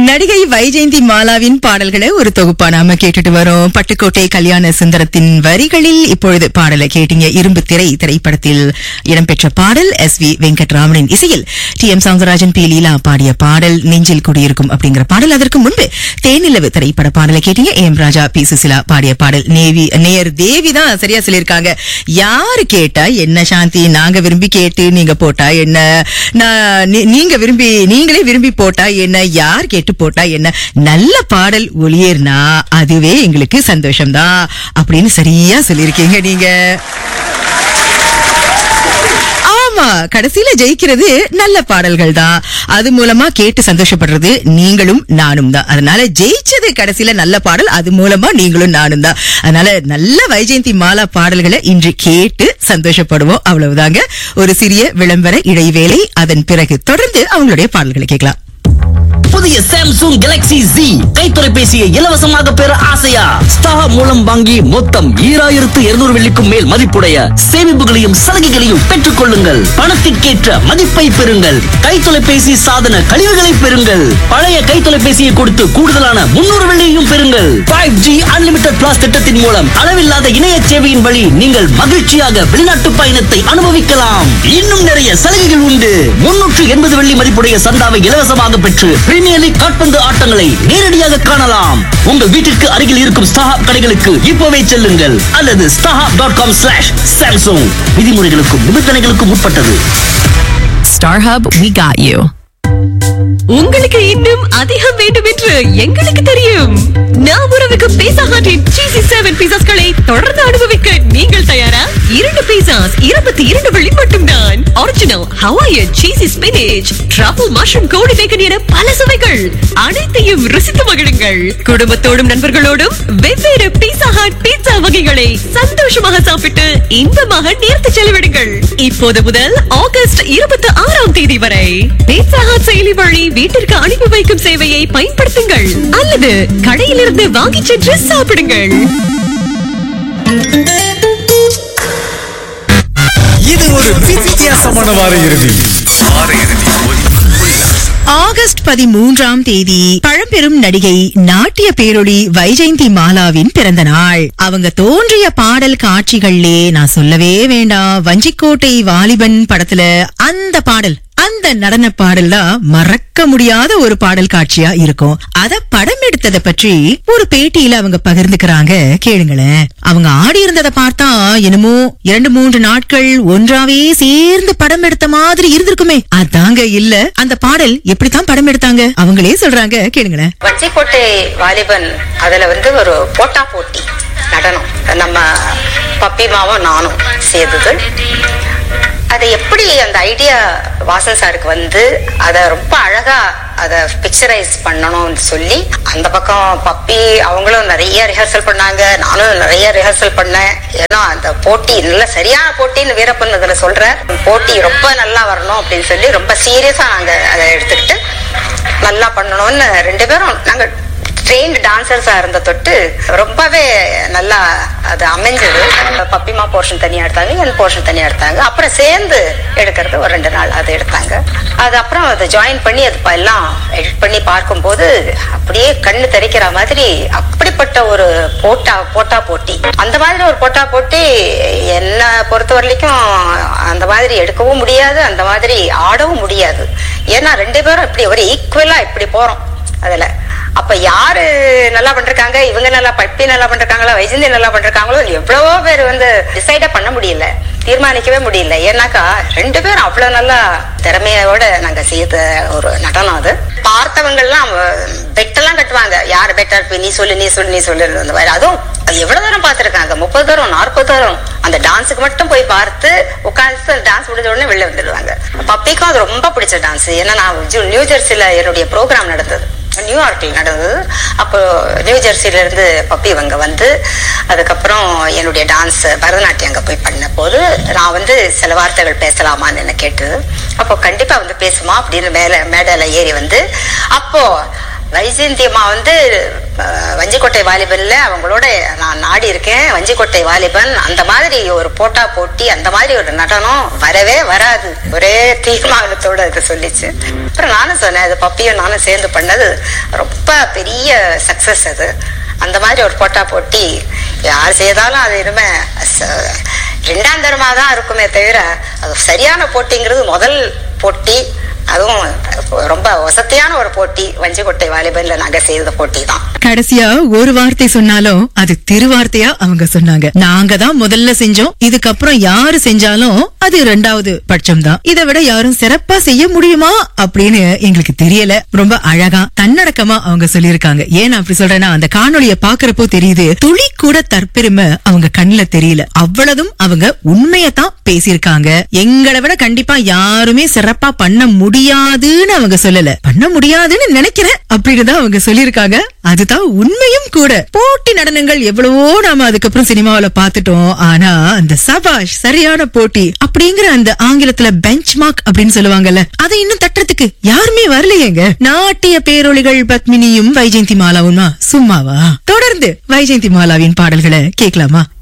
நடிகை வைஜெயந்தி மாலாவின் பாடல்களை ஒரு தொகுப்பா நாம கேட்டுட்டு வரோம் பட்டுக்கோட்டை கல்யாண சுந்தரத்தின் வரிகளில் இப்பொழுது பாடலை கேட்டீங்க இரும்பு திரை திரைப்படத்தில் இடம்பெற்ற பாடல் எஸ் வி வெங்கட்ராமனின் இசையில் T M Soundararajan P Leela பாடிய பாடல் நெஞ்சில் குடியிருக்கும் அப்படிங்கிற பாடல் அதற்கு முன்பு தேனிலவு திரைப்பட பாடலை கேட்டீங்க எம் ராஜா பி சுசிலா பாடிய பாடல் நேவி நேர் தேவி தான் சரியா சொல்லியிருக்காங்க யாரு கேட்டா என்ன சாந்தி நாங்க விரும்பி கேட்டு நீங்க போட்டா என்ன நான் நீ- நீங்க விரும்பி நீங்களே விரும்பி போட்டா என்ன யார் கேட்டு போட்டா என்ன நல்ல பாடல் ஒளியேறினா அதுவே எங்களுக்கு சந்தோஷம்தான் அப்படின்னு சரியா சொல்லியிருக்கீங்க நீங்க ஆமா கடைசியில ஜெயிக்கிறது நல்ல பாடல்கள் தான் அது மூலமா கேட்டு சந்தோஷப்படுறது நீங்களும் நானும் தான் அதனால ஜெயிச்சது கடைசியில நல்ல பாடல் அது மூலமா நீங்களும் நானும் தான் அதனால நல்ல வைஜெயந்தி மாலா பாடல்களை இன்று கேட்டு சந்தோஷப்படுவோம் அவ்வளவுதாங்க ஒரு சிறிய விளம்பர இடைவேளை அதன் பிறகு தொடர்ந்து அவங்களுடைய பாடல்களை கேட்கலாம் புதிய சாம்சங் Galaxy Z கை தொலைபேசியை இலவசமாக பெற ஆசையா ஸ்டார் மூலம் வாங்கி மொத்தம் ஈராயிரத்து இருநூறு வெள்ளிக்கும் மேல் மதிப்புடைய சேமிப்புகளையும் சலுகைகளையும் பெற்றுக் கொள்ளுங்கள் பணத்திற்கேற்ற மதிப்பை பெறுங்கள் கை தொலைபேசி சாதன கழிவுகளை பெறுங்கள் பழைய கை தொலைபேசியை கொடுத்து கூடுதலான முன்னூறு வெள்ளியையும் பெறுங்கள் ஃபைவ் ஜி அன்லிமிட்டட் பிளாஸ் திட்டத்தின் மூலம் அளவில்லாத இணைய சேவையின் வழி நீங்கள் மகிழ்ச்சியாக வெளிநாட்டு பயணத்தை அனுபவிக்கலாம் இன்னும் நிறைய சலுகைகள் உண்டு முன்னூற்று எண்பது வெள்ளி மதிப்புடைய சந்தாவை இலவசமாக பெற்று பிரீமியர் லீக் காட்பந்து ஆட்டங்களை நேரடியாக காணலாம் உங்கள் வீட்டிற்கு அருகில் இருக்கும் ஸ்டாஹாப் கடைகளுக்கு இப்போவே செல்லுங்கள் அல்லது StarHub dot com slash Samsung விதிமுறைகளுக்கும் நிபந்தனைகளுக்கும் உட்பட்டது StarHub, we got you. உங்களுக்கு இன்னும் அதிகம் வேண்டும் என்று எங்களுக்கு தெரியும் நாம் உறவுக்கு பீசா ஹாட்டின் சீசி செவன் பீசாஸ்களை தொடர்ந்து அனுபவிக்க நீங்கள் தயாரா இரண்டு பீசாஸ் இருபத்தி இரண்டு வெள்ளி மட்டும்தான் original Hawaiian cheesy spinach truffle mushroom கோடி பேக்கன் என பல சுவைகள் அனைத்தையும் ருசித்து மகிழுங்கள் குடும்பத்தோடும் நண்பர்களோடும் வெவ்வேறு பீசா ஹாட் பீட்சா வகைகளை சந்தோஷமாக சாப்பிட்டு இன்பமாக நேர்த்து செலவிடுங்கள் இப்போது முதல் ஆகஸ்ட் இருபத்தி ஆறாம் தேதி வரை பீட்சா ஹாட் செயலி வழி வீட்டிற்கு அனுப்பி வைக்கும் சேவையை பயன்படுத்துங்கள் அல்லது கடையிலிருந்து வாங்கிச் சென்று சாப்பிடுங்கள் இது ஒரு வித்தியாசமான வார இறுதி ஆகஸ்ட் பதிமூன்றாம் தேதி பழம்பெரும் நடிகை நாட்டிய பேரொளி வைஜெயந்தி மாலாவின் பிறந்த நாள் அவங்க தோன்றிய பாடல் காட்சிகள்லே நான் சொல்லவே வேண்டாம் வஞ்சிக்கோட்டை வாலிபன் படத்துல அந்த பாடல் அந்த நடன பாடல் தான் மறக்க முடியாத ஒரு பாடல் காட்சியா இருக்கும் அத படம் எடுத்ததை பற்றி ஒரு பேட்டியில அவங்க பகிர்ந்துக்கிறாங்க கேளுங்களேன் அவங்க ஆடி இருந்ததை பார்த்தா என்னமோ இரண்டு மூன்று நாட்கள் ஒன்றாவே சேர்ந்து படம் எடுத்த மாதிரி இருந்திருக்குமே அதாங்க இல்ல அந்த பாடல் எப்படித்தான் படம் எடுத்தாங்க அவங்களே சொல்றாங்க கேளுங்களேன் வஞ்சிக்கோட்டை வாலிபன் அதுல வந்து ஒரு போட்டா போட்டி நடனம் நம்ம பப்பிமாவும் நானும் சேர்ந்தது அது எப்படி அந்த ஐடியா வாசன் சாருக்கு வந்து அதை ரொம்ப அழகா அதை பிக்சரைஸ் பண்ணணும்னு சொல்லி அந்த பக்கம் பப்பி அவங்களும் நிறைய ரிஹர்சல் பண்ணாங்க நானும் நிறைய ரிஹர்சல் பண்ணேன் ஏன்னா அந்த போட்டி நல்ல சரியான போட்டின்னு வீரப்பன் அதுல சொல்ற போட்டி ரொம்ப நல்லா வரணும் அப்படின்னு சொல்லி ரொம்ப சீரியஸா நாங்க அதை எடுத்துக்கிட்டு நல்லா பண்ணணும்னு ரெண்டு பேரும் நாங்க ட்ரெயின்டு டான்சர்ஸா இருந்த தொட்டு ரொம்பவே நல்லா அது அமைஞ்சது பப்பிமா போர்ஷன் தனியா எடுத்தாங்க என் போர்ஷன் தனியா எடுத்தாங்க அப்புறம் சேர்ந்து எடுக்கிறது ஒரு ரெண்டு நாள் அதை எடுத்தாங்க அது அப்புறம் அதை ஜாயின் பண்ணி அது ப- எல்லாம் எடிட் பண்ணி பார்க்கும்போது அப்படியே கண்ணு தெரிக்கிற மாதிரி அப்படிப்பட்ட ஒரு போட்டா போட்டா போட்டி அந்த மாதிரி ஒரு போட்டா போட்டி என்ன பொறுத்த வரைக்கும் அந்த மாதிரி எடுக்கவும் முடியாது அந்த மாதிரி ஆடவும் முடியாது ஏன்னா ரெண்டு பேரும் இப்படி ஒரு ஈக்குவலா இப்படி போறோம் அதுல அப்ப யாரு நல்லா பண்றாங்க இவங்க நல்லா பப்பி நல்லா பண்றாங்களா வைஜந்தி நல்லா பண்றாங்களோ எவ்வளவோ பேர் வந்து டிசைடே பண்ண முடியல தீர்மானிக்கவே முடியல ஏன்னாக்கா ரெண்டு பேரும் அவ்வளவு நல்லா திறமையோட நாங்க செய்த ஒரு நடனம் அது பார்த்தவங்க எல்லாம் பெட்டெல்லாம் கட்டுவாங்க யார் பெட்டர் நீ சொல்லு நீ சொல்லு நீ சொல்லு அந்த மாதிரி அதுவும் அது எவ்வளவு தூரம் பார்த்திருக்காங்க முப்பது தூரம் நாற்பது தூரம் அந்த டான்ஸுக்கு மட்டும் போய் பார்த்து உட்காந்து டான்ஸ் முடிஞ்ச உடனே வெளில வந்துடுவாங்க பப்பிக்கும் அது ரொம்ப பிடிச்ச டான்ஸ் ஏன்னா நான் ஜூ- நியூ ஜெர்சில என்னுடைய ப்ரோக்ராம் நடந்தது நியூயார்க்கில் நடந்தது அப்போ நியூ ஜெர்சில இருந்து பப்பி இவங்க வந்து அதுக்கப்புறம் என்னுடைய டான்ஸ் பரதநாட்டியம் அங்க போய் பண்ண போது நான் வந்து சில வார்த்தைகள் பேசலாமான்னு என்ன கேட்டது அப்போ கண்டிப்பா வந்து பேசுமா அப்படின்னு மேல மேடையில ஏறி வந்து அப்போ வைஜெயந்தி அம்மா வந்து அஹ், வஞ்சிக்கோட்டை வாலிபன்ல அவங்களோட நான் நாடி இருக்கேன் வஞ்சிக்கோட்டை வாலிபன் அந்த மாதிரி ஒரு போட்டா போட்டி அந்த மாதிரி ஒரு நடனம் வரவே வராது ஒரே தீர்மானத்தோட இது சொல்லிச்சு அப்புறம் நானும் சொன்னேன் அது பப்பியும் நானும் சேர்ந்து பண்ணது ரொம்ப பெரிய சக்சஸ் அது அந்த மாதிரி ஒரு போட்டா போட்டி யார் செய்தாலும் அது இனிமே ச- ரெண்டாம் தரமா தான் இருக்குமே தவிர அது சரியான போட்டிங்கிறது முதல் போட்டி அதுவும் ரொம்ப வசதியான ஒரு போட்டி வஞ்சிக்கோட்டை வாலிபன்ல நாங்க செய்த போட்டி தான் கடைசியா ஒரு வார்த்தை சொன்னாலும் அது திருவார்த்தையா அவங்க சொன்னாங்க நாங்க தான் முதல்ல செஞ்சோம் இதுக்கப்புறம் யாரு செஞ்சாலும் அது ரெண்டாவது பட்சம் தான் இதை விட யாரும் சிறப்பா செய்ய முடியுமா அப்படின்னு எங்களுக்கு தெரியல ரொம்ப அழகா தன்னடக்கமா அவங்க சொல்லியிருக்காங்க ஏன் நான் அப்படி சொல்றேன்னா அந்த காணொளிய பாக்குறப்போ தெரியுது துளி கூட தற்பெருமை அவங்க கண்ணுல தெரியல அவ்வளவும் அவங்க உண்மையத்தான் பேசியிருக்காங்க எங்களை விட கண்டிப்பா யாருமே சிறப்பா பண்ண முடியாதுன்னு அவங்க சொல்லல பண்ண முடியாதுன்னு நினைக்கிறேன் அப்படின்னு தான் அவங்க சொல்லியிருக்காங்க அதுதான் உண்மையும் கூட போட்டி நடனங்கள் எவ்வளவோ நாம அதுக்கப்புறம் சினிமாவில பாத்துட்டோம் ஆனா அந்த சபாஷ் சரியான போட்டி அப்படிங்கிற அந்த ஆங்கிலத்துல பெஞ்ச் மார்க் அப்படின்னு சொல்லுவாங்கல்ல அதை இன்னும் தட்டுறதுக்கு யாருமே வரலையேங்க நாட்டிய பேரொளிகள் பத்மினியும் வைஜெயந்தி மாலாவுமா சும்மாவா தொடர்ந்து வைஜெயந்தி மாலாவின் பாடல்களை கேட்கலாமா